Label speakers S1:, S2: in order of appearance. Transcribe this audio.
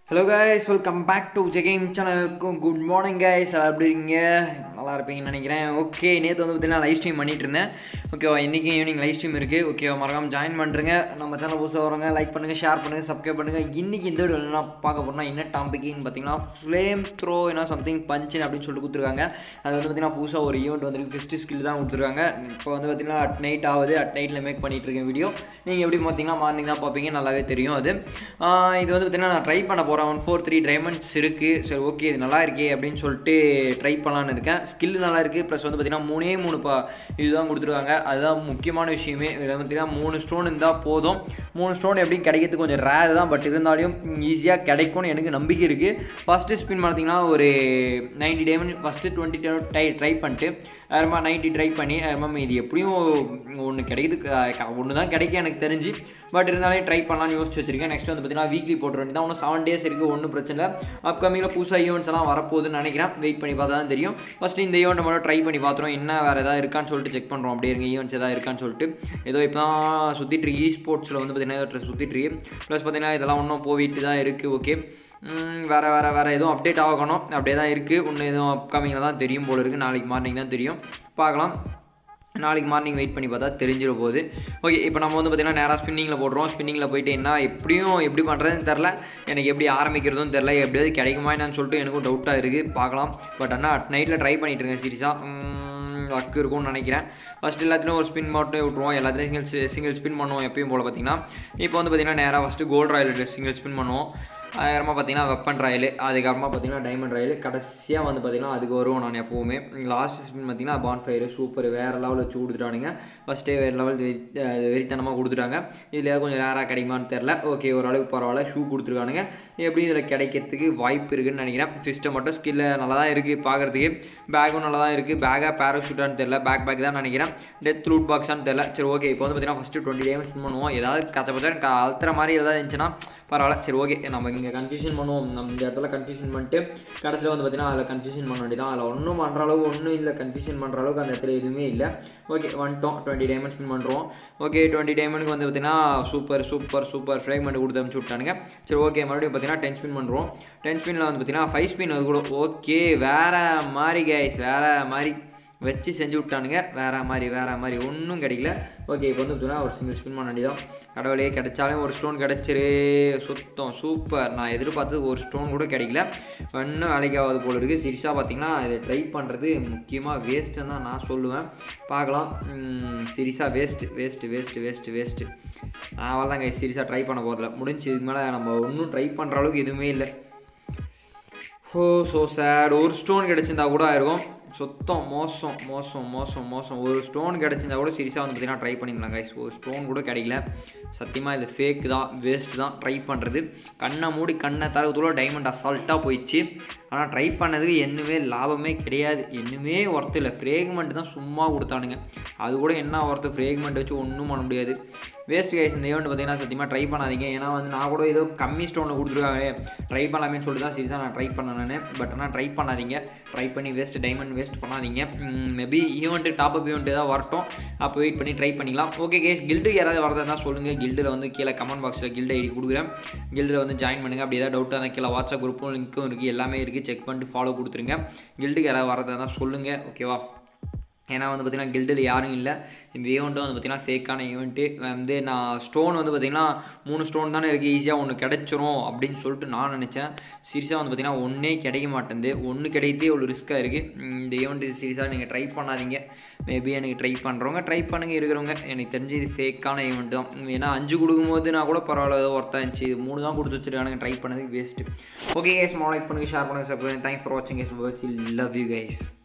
S1: hello guys welcome back to ஜெகேம் சேனலுக்கும் good morning guys எப்படி இருக்கீங்க நல்லா இருப்பீங்கன்னு நினைக்கிறேன் ஓகே நேற்று வந்து பார்த்தீங்கன்னா லைவ் ஸ்ட்ரீம் பண்ணிட்டு இருந்தேன் ஓகேவா இன்றைக்கி ஈவினிங் லைவ் ஸ்ட்ரீம் இருக்குது ஓகேவா மறக்காம ஜாயின் பண்ணுறேங்க நம்ம சேனல் புதுசாக வரவங்க லைக் பண்ணுங்கள் ஷேர் பண்ணுங்கள் சப்ஸ்கிரைப் பண்ணுங்கள் இன்றைக்கி இந்த வீடியோ என்ன பார்க்க போகிறோம்னா என்ன டாபிக்னு பார்த்தீங்கன்னா ஃப்ளேம் த்ரோ என்ன சம்திங் பஞ்சின் அப்படின்னு சொல்லிட்டு கொடுத்துருக்காங்க அது வந்து பார்த்தீங்கன்னா புதுசாக ஒரு ஈவெண்ட் வந்துருக்கு ஃபஸ்ட்டு ஸ்கில் தான் கொடுத்துருக்காங்க இப்போ வந்து பார்த்தீங்கன்னா அட் நைட் ஆகுது அட் நைட்டில் மேக் பண்ணிட்டு இருக்கேன் வீடியோ நீங்கள் எப்படி பார்த்தீங்கன்னா மார்னிங் தான் பார்ப்பீங்க நல்லாவே தெரியும் அது ஆஹ் இது வந்து பார்த்தீங்கன்னா நான் ட்ரை பண்ண போகிறேன் ஒன் ஃபோர் த்ரீ டைமண்ட்ஸ் இருக்குது சரி ஓகே இது நல்லா இருக்கே அப்படின்னு சொல்லிட்டு ட்ரை பண்ணலான்னு இருக்கேன் ஸ்கில் நல்லா இருக்குது ப்ளஸ் வந்து பார்த்தீங்கன்னா மூணே மூணு பா இதுதான் கொடுத்துருக்காங்க அதுதான் முக்கியமான விஷயமே இதில் பார்த்தீங்கன்னா மூணு ஸ்டோன் இருந்தால் போதும் மூணு ஸ்டோன் எப்படி கிடைக்கிறது கொஞ்சம் ரேர் தான் பட் இருந்தாலும் ஈஸியாக கிடைக்கும்னு எனக்கு நம்பிக்கை இருக்குது ஃபஸ்ட்டு ஸ்பின் பார்த்தீங்கன்னா ஒரு ninety diamond first twenty try try பண்ணிட்டு அதுமா நைன்ட்டி ட்ரை பண்ணி அதுமா இது எப்படியும் ஒன்று கிடைக்குது ஒன்று தான் கிடைக்கும் எனக்கு தெரிஞ்சு பட் இருந்தாலும் ட்ரை பண்ணலாம்னு யோசிச்சு வச்சிருக்கேன் நெக்ஸ்ட் வந்து பார்த்தீங்கன்னா வீக்லி போட்டு வேண்டியதான் ஒன்றும் செவன் டேஸ் இருக்குது ஒன்றும் பிரச்சனை இல்லை அப்கமிங்கில் புதுசாக ஈவெண்ட்ஸ் எல்லாம் வரப்போகுதுன்னு நினைக்கிறேன் வெயிட் பண்ணி பார்த்தா தான் தெரியும் ஃபஸ்ட்டு இந்த ஈவெண்ட் மட்டும் ட்ரை பண்ணி பார்த்துறோம் என்ன வேறு ஏதாவது இருக்கான்னு சொல்லிட்டு செக் பண்ணுறோம் அப்படியே இருங்க ஈவெண்ட்ஸ் ஏதாவது இருக்கான்னு சொல்லிட்டு ஏதோ இப்போ தான் சுற்றிட்டு இருக்கு இ ஸ்போர்ட்ஸில் வந்து பார்த்தீங்கன்னா ஏதோ சுற்றிட்டு இருக்கு ப்ளஸ் பார்த்தீங்கன்னா இதெல்லாம் இன்னும் போயிட்டு தான் இருக்குது ஓகே வேறு வேறு வேறு எதுவும் அப்டேட் ஆகணும் அப்படியே தான் இருக்குது ஒன்று எதுவும் அப்கமிங்கில் தான் தெரியும் போல இருக்குது நாளைக்கு மார்னிங் தான் தெரியும் பார்க்கலாம் நாளைக்கு மார்னிங் வெயிட் பண்ணி பார்த்தா தெரிஞ்சிட போகுது ஓகே இப்போ நம்ம வந்து பார்த்திங்கன்னா நேராக ஸ்பின்னிங்கில் போடுறோம் ஸ்பின்னிங்கில் போயிட்டு என்ன எப்படியும் எப்படி பண்ணுறதுன்னு தெரில எனக்கு எப்படி ஆரம்பிக்கிறதும் தெரில எப்படியாவது கிடைக்குமா என்னன்னு சொல்லிட்டு எனக்கும் டவுட்டாக இருக்குது பார்க்கலாம் பட் ஆனால் அட் நைட்டில் ட்ரை பண்ணிட்டு இருக்கேன் சீரியஸாக ஒர்க் இருக்கும்னு நினைக்கிறேன் ஃபஸ்ட் எல்லாத்துலேயும் ஒரு ஸ்பின் மட்டும் விட்ருவோம் எல்லாத்துலேயும் சிங்கிள் சிங்கிள் ஸ்பின் பண்ணுவோம் எப்பயும் போல் பார்த்தீங்கன்னா இப்போ வந்து பார்த்திங்கன்னா நேராக first gold royal single spin பண்ணுவோம் அதுக்கப்புறமா பார்த்தீங்கன்னா வெப்பன் ராயல் அதுக்கப்புறமா பார்த்தீங்கன்னா டைமண்ட் ராயல் கடைசியாக வந்து பார்த்தீங்கன்னா அதுக்கு வருவோம் நான் எப்போவுமே லாஸ்ட் ஸ்பின் பார்த்தீங்கன்னா பான் ஃபயர் சூப்பர் வேறு லெவலில் வச்சு கொடுத்துட்டானுங்க ஃபஸ்ட்டே வேறு லெவல் வெறி வெறித்தனமாக கொடுத்துட்டாங்க இதில் கொஞ்சம் ரேராக கிடைக்குமான்னு தெரில ஓகே ஓரளவுக்கு பரவாயில்ல ஷூ கொடுத்துருக்கானுங்க எப்படி இதில் கிடைக்கிறதுக்கு வாய்ப்பு இருக்குதுன்னு நினைக்கிறேன் சிஸ்டம் மட்டும் ஸ்கில்ல நல்லா தான் இருக்குது பார்க்குறதுக்கு பேக்கும் நல்லா தான் இருக்குது பேக்காக பேராஷூட்டான்னு தெரில பேக் பேக் தான் நினைக்கிறேன் டெத் ரூட் பாக்ஸான்னு தெரில சரி ஓகே இப்போ வந்து பார்த்தீங்கன்னா ஃபஸ்ட்டு டுவெண்ட்டி டேமேஜ் பண்ணுவோம் ஏதாவது கச்ச பச்சா அழுத்துற மாதிரி ஏதாவது இருந்துச்சுன்னா பரவாயில்ல சரி ஓகே நம்ம இங்கே கன்ஃபியூஷன் பண்ணுவோம் நம்ம இந்த இடத்துல கன்ஃபியூஷன் பண்ணிட்டு கடைசியில் வந்து பார்த்தீங்கன்னா அதில் கன்ஃபியூஷன் பண்ண வேண்டியதான் அதில் ஒன்றும் பண்ணுற அளவு ஒன்றும் இல்லை கன்ஃபியூஷன் பண்ணுற அளவுக்கு அந்த இடத்துல எதுவுமே இல்லை ஓகே வந்துட்டோம் டுவெண்ட்டி டைமண்ட் ஸ்பின் பண்ணுறோம் ஓகே டுவெண்ட்டி டைமண்ட்க்கு வந்து பார்த்தீங்கன்னா சூப்பர் சூப்பர் சூப்பர் ஃப்ரேக்மெண்ட் கொடுத்து அனுப்பிச்சு விட்டானுங்க சரி ஓகே மறுபடியும் பார்த்தீங்கன்னா டென் ஸ்பின் பண்ணுறோம் டென் ஸ்பின்னில் வந்து பார்த்தீங்கன்னா ஃபைவ் ஸ்பின் அது கூட ஓகே வேறு மாதிரி கைஸ் வேறு மாதிரி வச்சு செஞ்சு விட்டானுங்க வேறு மாதிரி வேறு மாதிரி ஒன்றும் கிடைக்கல ஓகே இப்போ வந்து பார்த்தீங்கன்னா ஒரு சிங்கிள் ஸ்பின் பண்ண வேண்டியதான் கடவுளே கிடைச்சாலும் ஒரு ஸ்டோன் கிடச்சிரு சுத்தம் சூப்பர் நான் எதிர்பார்த்தது ஒரு ஸ்டோன் கூட கிடைக்கல இன்னும் வேலைக்கு ஆகாது போல இருக்குது சீரியஸாக பார்த்தீங்கன்னா இதை ட்ரை பண்ணுறது முக்கியமாக வேஸ்ட்டுன்னு தான் நான் சொல்லுவேன் பார்க்கலாம் சீரியஸாக waste waste waste waste waste நான் அவள் தாங்க சீரியஸாக ட்ரை பண்ண போதில்ல முடிஞ்சு இதுக்கு மேலே நம்ம ஒன்றும் ட்ரை பண்ணுற அளவுக்கு எதுவுமே இல்லை ஓ ஸோ சேட் ஒரு ஸ்டோன் கிடச்சிருந்தா கூட ஆயிருக்கும் சுத்தம் மோசம் மோசம் மோசம் மோசம் ஒரு ஸ்டோன் கிடச்சிருந்தா கூட சீரியஸாக வந்து பார்த்தீங்கன்னா ட்ரை பண்ணியிருந்தாங்க கைஸ் ஒரு ஸ்டோன் கூட கிடைக்கல சத்தியமாக இது ஃபேக் தான் வேஸ்ட் தான் ட்ரை பண்ணுறது கண்ணை மூடி கண்ணை தரத்துக்குள்ள டைமண்ட் அசால்ட்டாக போயிடுச்சு ஆனால் ட்ரை பண்ணதுக்கு என்னமே லாபமே கிடையாது என்னமே ஒர்த்து இல்லை ஃப்ரேக்மெண்ட் தான் சும்மா கொடுத்தானுங்க அது கூட என்ன ஒர்த்து ஃப்ரேக்மெண்ட் வச்சு ஒன்றும் பண்ண முடியாது வேஸ்ட் கைஸ் இந்த ஈவெண்ட் பார்த்தீங்கன்னா சத்தியமாக ட்ரை பண்ணாதீங்க ஏன்னா வந்து நான் கூட ஏதோ கம்மி ஸ்டோனில் கொடுத்துருக்காங்க ட்ரை பண்ணலாமேன்னு சொல்லிட்டு தான் சீரியஸாக நான் ட்ரை பண்ணேன் நான் பட் ஆனால் ட்ரை பண்ணாதீங்க ட்ரை பண்ணி வேஸ்ட் டைமண்ட் வேஸ்ட் பண்ணாதீங்க maybe event top up event ஏதாவது வரட்டும் அப்போ வெயிட் பண்ணி ட்ரை பண்ணிக்கலாம் ஓகே கேஸ் கில்டு யாராவது வரதா இருந்தால் சொல்லுங்கள் கில்டில் வந்து கீழே கமெண்ட் பாக்ஸில் கில்டு ஐடி கொடுக்குறேன் கில்டில் வந்து ஜாயின் பண்ணுங்கள் அப்படி ஏதாவது டவுட்டாக இருந்தால் கீழே வாட்ஸ்அப் குரூப்பும் லிங்க்கும் இருக்குது எல்லாமே இருக்குது செக் பண்ணிட்டு ஃபாலோ கொடுத்துருங்க கில்டுக்கு யாராவது வரதா இருந்தால் சொல்லுங்கள் ஓகேவா ஏன்னா வந்து பார்த்திங்கன்னா கில்டில் யாரும் இல்லை இந்த ஈவெண்ட்டும் வந்து பார்த்திங்கன்னா ஃபேக்கான ஈவெண்ட்டு வந்து நான் ஸ்டோன் வந்து பார்த்திங்கன்னா மூணு ஸ்டோன் தானே இருக்குது ஈஸியாக ஒன்று கிடச்சிரும் அப்படின்னு சொல்லிட்டு நான் நினச்சேன் சீரியஸாக வந்து பார்த்திங்கன்னா ஒன்றே கிடைக்க மாட்டேங்குது ஒன்று கிடைத்தே ஒரு ரிஸ்க்காக இருக்குது இந்த ஈவெண்ட்டு சீரியஸாக நீங்கள் ட்ரை பண்ணாதீங்க மேபி எனக்கு ட்ரை பண்ணுறவங்க ட்ரை பண்ணுங்க இருக்கிறவங்க எனக்கு தெரிஞ்சு இது ஃபேக்கான ஈவெண்ட் தான் ஏன்னா அஞ்சு கொடுக்கும்போது நான் கூட பரவாயில்ல ஏதோ ஒர்த்தாக இருந்துச்சு மூணு தான் கொடுத்து வச்சுருக்கானுங்க ட்ரை பண்ணதுக்கு வேஸ்ட்டு ஓகே கேஸ் லைக் பண்ணுங்கள் ஷேர் பண்ணுங்கள் சப்ஸ்கிரைப் தேங்க்ஸ் ஃபார் வாட்சிங் கேஸ் லவ் யூ கைஸ்